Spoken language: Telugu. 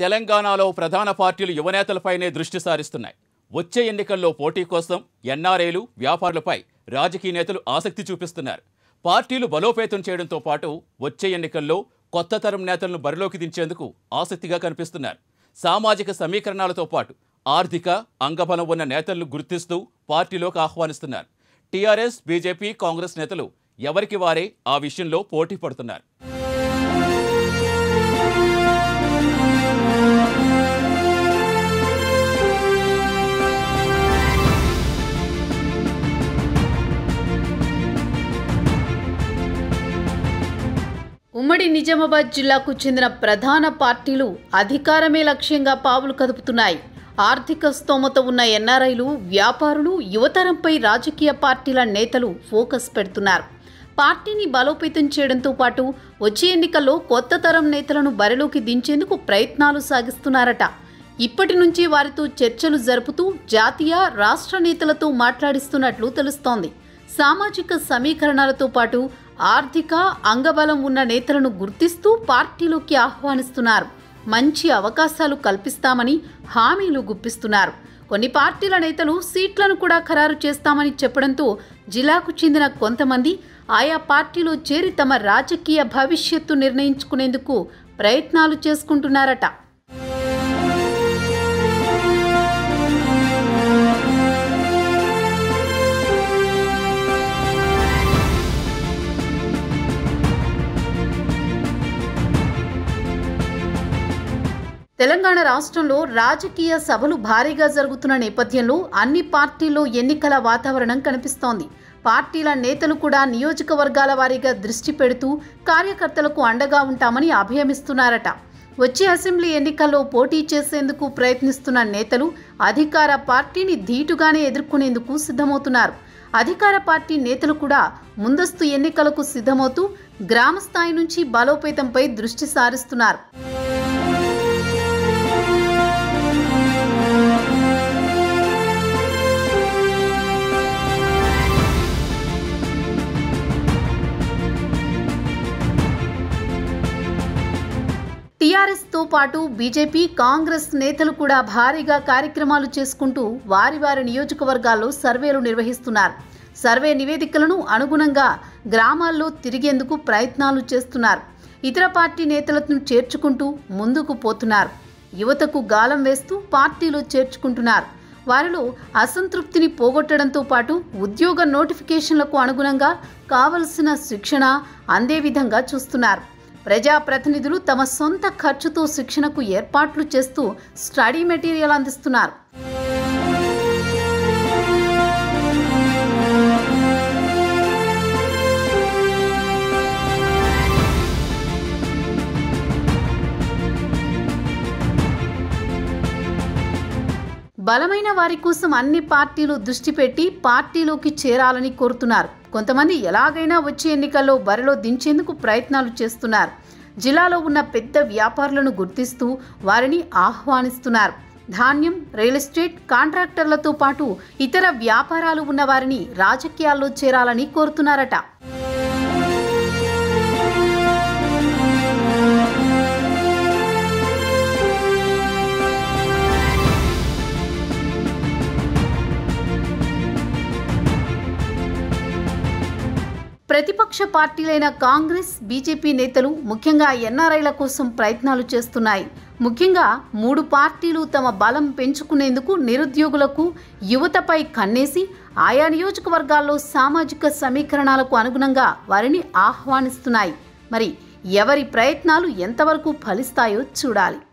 తెలంగాణలో ప్రధాన పార్టీలు యువనేతలపైనే దృష్టి సారిస్తున్నాయి వచ్చే ఎన్నికల్లో పోటీ కోసం ఎన్ఆర్ఐలు వ్యాపారులపై రాజకీయ నేతలు ఆసక్తి చూపిస్తున్నారు పార్టీలు బలోపేతం చేయడంతో పాటు వచ్చే ఎన్నికల్లో కొత్త తరం నేతలను బరిలోకి దించేందుకు ఆసక్తిగా కనిపిస్తున్నారు సామాజిక సమీకరణాలతో పాటు ఆర్థిక అంగబలం ఉన్న నేతలను గుర్తిస్తూ పార్టీలోకి ఆహ్వానిస్తున్నారు టీఆర్ఎస్ బీజేపీ కాంగ్రెస్ నేతలు ఎవరికి వారే ఆ విషయంలో పోటీ పడుతున్నారు ఉమ్మడి నిజామాబాద్ జిల్లాకు చెందిన ప్రధాన పార్టీలు అధికారమే లక్ష్యంగా పావులు కదుపుతున్నాయి ఆర్థిక స్తోమత ఉన్న ఎన్ఆర్ఐలు వ్యాపారులు యువతరంపై రాజకీయ పార్టీల నేతలు ఫోకస్ పెడుతున్నారు పార్టీని బలోపేతం చేయడంతో పాటు వచ్చే ఎన్నికల్లో కొత్త తరం నేతలను బరిలోకి దించేందుకు ప్రయత్నాలు సాగిస్తున్నారట ఇప్పటి నుంచి వారితో చర్చలు జరుపుతూ జాతీయ రాష్ట్ర నేతలతో మాట్లాడిస్తున్నట్లు తెలుస్తోంది సామాజిక సమీకరణాలతో పాటు ఆర్థిక అంగబలం ఉన్న నేతలను గుర్తిస్తూ పార్టీలోకి ఆహ్వానిస్తున్నారు మంచి అవకాశాలు కల్పిస్తామని హామీలు గుప్పిస్తున్నారు కొన్ని పార్టీల నేతలు సీట్లను కూడా ఖరారు చేస్తామని చెప్పడంతో జిల్లాకు చెందిన కొంతమంది ఆయా పార్టీలో చేరి తమ రాజకీయ భవిష్యత్తు నిర్ణయించుకునేందుకు ప్రయత్నాలు చేసుకుంటున్నారట తెలంగాణ రాష్ట్రంలో రాజకీయ సభలు భారీగా జరుగుతున్న నేపథ్యంలో అన్ని పార్టీల్లో ఎన్నికల వాతావరణం కనిపిస్తోంది పార్టీల నేతలు కూడా నియోజకవర్గాల వారీగా దృష్టి పెడుతూ కార్యకర్తలకు అండగా ఉంటామని అభయమిస్తున్నారట వచ్చే అసెంబ్లీ ఎన్నికల్లో పోటీ చేసేందుకు ప్రయత్నిస్తున్న నేతలు అధికార పార్టీని ధీటుగానే ఎదుర్కొనేందుకు సిద్ధమవుతున్నారు అధికార పార్టీ నేతలు కూడా ముందస్తు ఎన్నికలకు సిద్ధమవుతూ గ్రామ స్థాయి నుంచి బలోపేతంపై దృష్టి సారిస్తున్నారు టీఆర్ఎస్ తో పాటు బీజేపీ కాంగ్రెస్ నేతలు కూడా భారీగా కార్యక్రమాలు చేసుకుంటూ వారి వారి నియోజకవర్గాల్లో సర్వేలు నిర్వహిస్తున్నారు సర్వే నివేదికలను అనుగుణంగా గ్రామాల్లో తిరిగేందుకు ప్రయత్నాలు చేస్తున్నారు ఇతర పార్టీ నేతలను చేర్చుకుంటూ ముందుకు పోతున్నారు యువతకు గాలం వేస్తూ పార్టీలో చేర్చుకుంటున్నారు వారిలో అసంతృప్తిని పోగొట్టడంతో పాటు ఉద్యోగ నోటిఫికేషన్లకు అనుగుణంగా కావలసిన శిక్షణ అందే విధంగా చూస్తున్నారు ప్రజాప్రతినిధులు తమ సొంత ఖర్చుతో శిక్షణకు ఏర్పాట్లు చేస్తూ స్టడీ మెటీరియల్ అందిస్తున్నారు బలమైన వారి కోసం అన్ని పార్టీలు దృష్టి పెట్టి పార్టీలోకి చేరాలని కోరుతున్నారు కొంతమంది ఎలాగైనా వచ్చే ఎన్నికల్లో బరిలో దించేందుకు ప్రయత్నాలు చేస్తున్నారు జిల్లాలో ఉన్న పెద్ద వ్యాపారులను గుర్తిస్తూ వారిని ఆహ్వానిస్తున్నారు ధాన్యం రియల్ ఎస్టేట్ కాంట్రాక్టర్లతో పాటు ఇతర వ్యాపారాలు ఉన్న వారిని రాజకీయాల్లో చేరాలని కోరుతున్నారట ప్రతిపక్ష పార్టీలైన కాంగ్రెస్ బీజేపీ నేతలు ముఖ్యంగా ఎన్ఆర్ఐల కోసం ప్రయత్నాలు చేస్తున్నాయి ముఖ్యంగా మూడు పార్టీలు తమ బలం పెంచుకునేందుకు నిరుద్యోగులకు యువతపై కన్నేసి ఆయా నియోజకవర్గాల్లో సామాజిక సమీకరణాలకు అనుగుణంగా వారిని ఆహ్వానిస్తున్నాయి మరి ఎవరి ప్రయత్నాలు ఎంతవరకు ఫలిస్తాయో చూడాలి